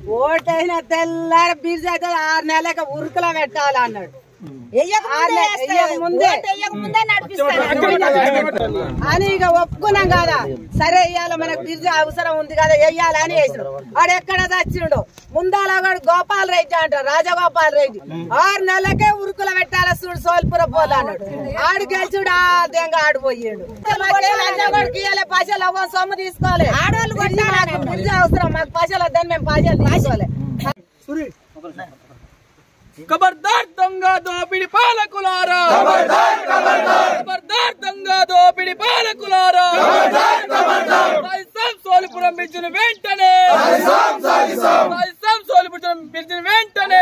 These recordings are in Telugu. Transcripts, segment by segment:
ఓటైన తెల్లారి బిర్జి అయితే ఆరు నెలలకి ఉరుకులో పెట్టాలి అన్నాడు ఆరు నె- వెయ్యక ముందే అని ఇక ఒప్పుకున్నాం కదా సరే ఇయ్యాల మనకు బిర్జి అవసరం ఉంది కదా వెయ్యాలి అని వేసినాం ఆడు ఎక్కడ చచ్చిండు ముందాల వాడు గోపాల్ రెడ్డి అంటారు రాజగోపాల్ రెడ్డి ఆరు నెలలకే ఉరుకుల పెట్టాలి చూడు సోల్పుర పోలు అన్నాడు ఆడు గెలిచుడు ఆ దెంగ ఆడిపోయాడు లంచగొడికి ఇయ్యాలి పైసలు అవ్వ సొమ్ము తీసుకోవాలి బిర్జి మాకు బిర్జి అవసరం మాకు పైసలు వద్దని మేము పైసలు తీసుకోవాలి ఖబర్దార్ దొంగ దోపిడి పాలకులారా ఖబర్దార్ దొంగ దోపిడి పాలకులారా సాయిసాం సోలిపురం బ్రిడ్జిని వెంటనే సాయిసాం సోలిపురం బ్రిడ్జిని వెంటనే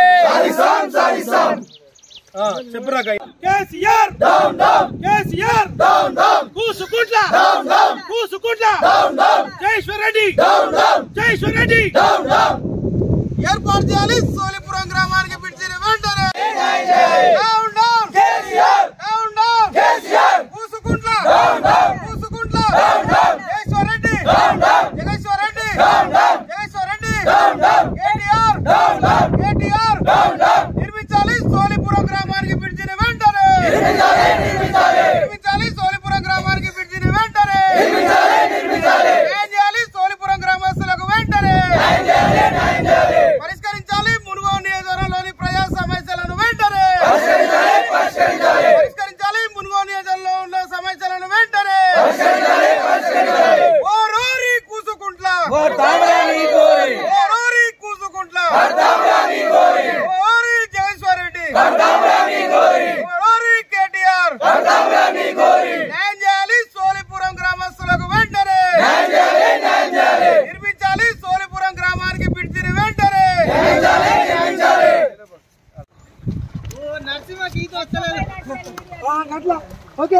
KCR down down KCR down down Kusukuntla down down Kusukuntla down down Jayeshwar Reddy down down Jayeshwar Reddy down down ఏర్పాటు చేయాలి సోలిపురం గ్రామానికి పిలిచిన వెంటనే down down KCR down down KCR Kusukuntla down down Kusukuntla down down Jayeshwar Reddy down down Jageshwar Reddy down down Jageshwar Reddy down down KTR down down KTR down down నిర్మించాలి సోలిపురం గ్రామానికి పిలిచిన వెంటనే నిర్మించాలి నిర్మించాలి నిర్మించాలి సోలిపురం గ్రామానికి పిలిచిన వెంటనే నిర్మించాలి నిర్మించాలి ఏం చేయాలి సోలిపురం గ్రామస్తులకు వెంటనే పరిష్కరించాలి మునుగోడు నియోజకవర్గంలోని ప్రజా సమస్యలను వెంటనే పరిష్కరించాలి మునుగోడు నియోజకవర్గంలో ఉన్న సమస్యలను వెంటనే ఓ రోరి కూసుకుంట్ల ఓ రోరి కూసుకుంట్ల ఓ రోరి జగేశ్వర్ రెడ్డి ఓ రోరి కేటీఆర్ న్యాయం చేయాలి సోలిపురం గ్రామస్తులకు వెంటనే నిర్మించాలి సోలిపురం గ్రామానికి పిడిచిన వెంటనే నరసింహ గీత వస్తలేదు ఓకే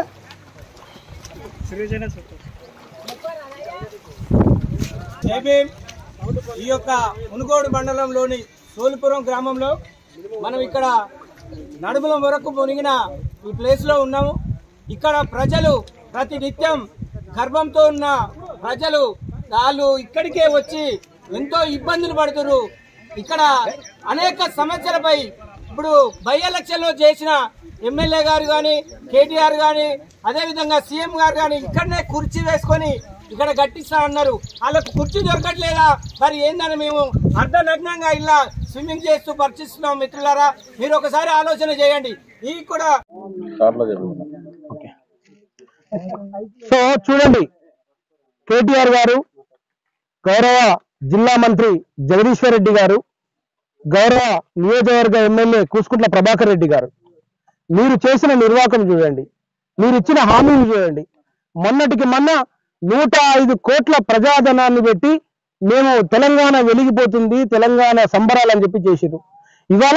జై భీమ్. ఈ యొక్క మునుగోడు మండలంలోని సోలిపురం గ్రామంలో మనం ఇక్కడ నడుముల వరకు మునిగిన ఈ ప్లేస్ లో ఉన్నాము ఇక్కడ ప్రజలు ప్రతి నిత్యం గర్భంతో ఉన్న ప్రజలు వాళ్ళు ఇక్కడికే వచ్చి ఎంతో ఇబ్బందులు పడుతున్నారు ఇక్కడ అనేక సమస్యలపై ఇప్పుడు బై ఎలక్షన్ లో చేసిన ఎమ్మెల్యే గారు కానీ కేటీఆర్ గాని అదేవిధంగా సీఎం గారు కానీ ఇక్కడనే కుర్చీ వేసుకొని ఇక్కడ గట్టిస్తా అన్నారు వాళ్ళకు కుర్చీ దొరకట్లేదా మరి ఏందని మేము అర్ధనగ్నంగా ఇలా స్విమ్మింగ్ చేస్తూ పరిచిస్తున్నాం మిత్రులారా మీరు ఒకసారి ఆలోచన చేయండి ఈ కూడా సో చూడండి కేటీఆర్ గారు గౌరవ జిల్లా మంత్రి జగదీశ్వర్ రెడ్డి గారు గౌరవ నియోజకవర్గ ఎమ్మెల్యే కూసుకుంట్ల ప్రభాకర్ రెడ్డి గారు మీరు చేసిన నిర్వాహకం చూడండి మీరు ఇచ్చిన హామీలు చూడండి మొన్నటికి మొన్న నూట ఐదు కోట్ల ప్రజాధనాన్ని పెట్టి మేము తెలంగాణ వెలిగిపోతుంది తెలంగాణ సంబరాలు అని చెప్పి చేసిరు ఇవాళ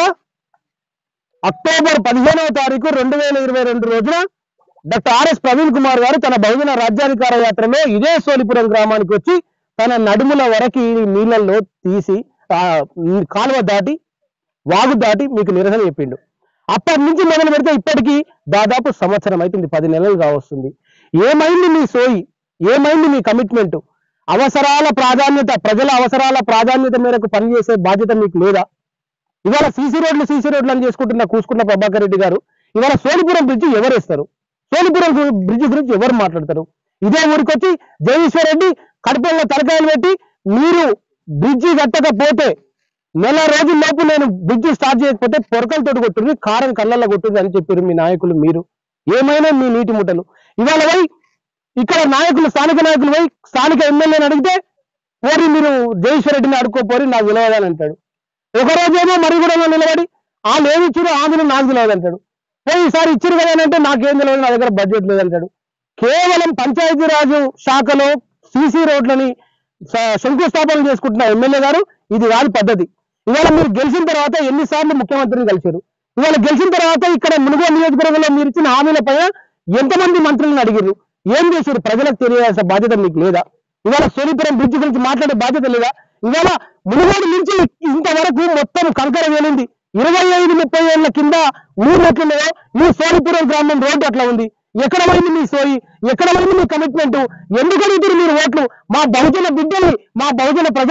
అక్టోబర్ పదిహేనవ తారీఖు రెండు వేల ఇరవై రెండు రోజున డాక్టర్ ఆర్ఎస్ ప్రవీణ్ కుమార్ గారు తన బహుజన రాజ్యాధికార యాత్రలో ఇదే సోలిపురం గ్రామానికి వచ్చి తన నడుముల వరకు ఈ నీళ్ళల్లో తీసి ఆ కాలువ దాటి వాగు దాటి మీకు నిరసన చెప్పిండు అప్పటి నుంచి మొదలు పెడితే ఇప్పటికీ దాదాపు సంవత్సరం అవుతుంది పది నెలలు కావస్తుంది ఏమైంది మీ సోయి ఏమైంది మీ కమిట్మెంట్ అవసరాల ప్రాధాన్యత ప్రజల అవసరాల ప్రాధాన్యత మేరకు పనిచేసే బాధ్యత మీకు లేదా ఇవాళ సీసీ రోడ్లు సీసీ రోడ్లు అని చేసుకుంటున్న కూసుకున్న ప్రభాకర్ రెడ్డి గారు ఇవాళ సోలిపురం బ్రిడ్జి ఎవరు వేస్తారు సోలిపురం బ్రిడ్జి గురించి ఎవరు మాట్లాడతారు ఇదే ఊరికి వచ్చి జగదీశ్వర్ రెడ్డి కడుపులో తలకాయలు పెట్టి మీరు బ్రిడ్జి కట్టకపోతే నెల రోజుల లోపు నేను బ్రిడ్జి స్టార్ట్ చేయకపోతే పొరకలతోటి కొట్టుంది కారం కళ్ళల్లో కొట్టుంది అని చెప్పారు మీ నాయకులు మీరు ఏమైనా మీ నీటి ముట్టలు ఇవాళ పోయి ఇక్కడ నాయకులు స్థానిక నాయకులు పోయి స్థానిక ఎమ్మెల్యేని అడిగితే పోరి మీరు జగదీశ్వర్ రెడ్డిని అడుక్కోపోరి నాకు విలువదని అంటాడు ఒక రోజేమో మరుగుడంలో నిలబడి వాళ్ళు ఏమి ఇచ్చారో ఆమెను నాకు తెలియదు అంటాడు పోయి ఈసారి ఇచ్చారు కదా అని అంటే నాకేం తెలియదు నా దగ్గర బడ్జెట్ లేదంటాడు కేవలం పంచాయతీరాజు శాఖలో సీసీ రోడ్లని స- శంకుస్థాపన చేసుకుంటున్న ఎమ్మెల్యే గారు ఇది కాదు పద్ధతి ఇవాళ మీరు గెలిచిన తర్వాత ఎన్నిసార్లు ముఖ్యమంత్రిని కలిశారు ఇవాళ గెలిచిన తర్వాత ఇక్కడ మునుగోడు నియోజకవర్గంలో మీరు ఇచ్చిన హామీల పైన ఎంతమంది మంత్రులను అడిగారు ఏం చేశారు ప్రజలకు తెలియాల్సిన బాధ్యత మీకు లేదా ఇవాళ సోనిపురం బ్రిడ్జ్ గురించి మాట్లాడే బాధ్యత లేదా ఇవాళ మునుగోడు నుంచి ఇంతవరకు మొత్తం కంకర వేలింది ఇరవై ఐదు ముప్పై ఏళ్ల కింద ఊరు ఎట్లున్నాయో ఈ సోనిపురం గ్రామం రోడ్డు అట్లా ఉంది ఎక్కడ పోయింది మీ సోయి ఎక్కడ పోయింది మీ కమిట్మెంట్ ఎందుకు అడుగుతారు మీరు ఓట్లు మా బహుజన బిడ్డల్ని మా బహుజన ప్రజల్ని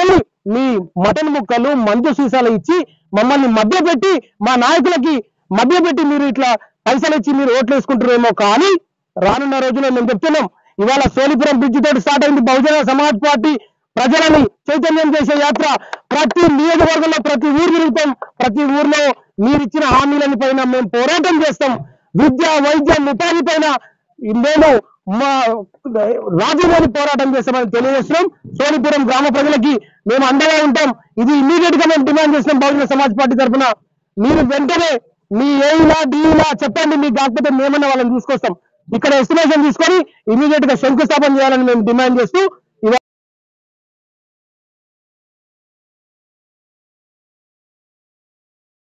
మీ మటన్ ముక్కలు మందు సీసాలు ఇచ్చి మమ్మల్ని మధ్య పెట్టి మా నాయకులకి మధ్య పెట్టి మీరు ఇట్లా పైసలు ఇచ్చి మీరు ఓట్లు వేసుకుంటారేమో కానీ రానున్న రోజుల్లో మేము చెప్తున్నాం ఇవాళ సోలిపురం బ్రిడ్జ్ తోటి స్టార్ట్ అయింది బహుజన సమాజ్ పార్టీ ప్రజలని చైతన్యం చేసే యాత్ర ప్రతి నియోజకవర్గంలో ప్రతి ఊరు తిరుగుతాం ప్రతి ఊర్లో మీరిచ్చిన హామీలని పైన మేము పోరాటం చేస్తాం విద్య వైద్యం ఉపాధి పైన మేము మా రాజీలేని పోరాటం చేస్తామని తెలియజేస్తున్నాం సోనిపురం గ్రామ ప్రజలకి మేము అండగా ఉంటాం ఇది ఇమీడియట్ గా మేము డిమాండ్ చేస్తున్నాం బహుజన సమాజ్ పార్టీ తరఫున మీరు వెంటనే మీ ఏలా డీలా చెప్పండి మీకు కాకపోతే మేమన్నా వాళ్ళని తీసుకొస్తాం ఇక్కడ ఎస్టిమేషన్ తీసుకొని ఇమీడియట్ గా శంకుస్థాపన చేయాలని మేము డిమాండ్ చేస్తూ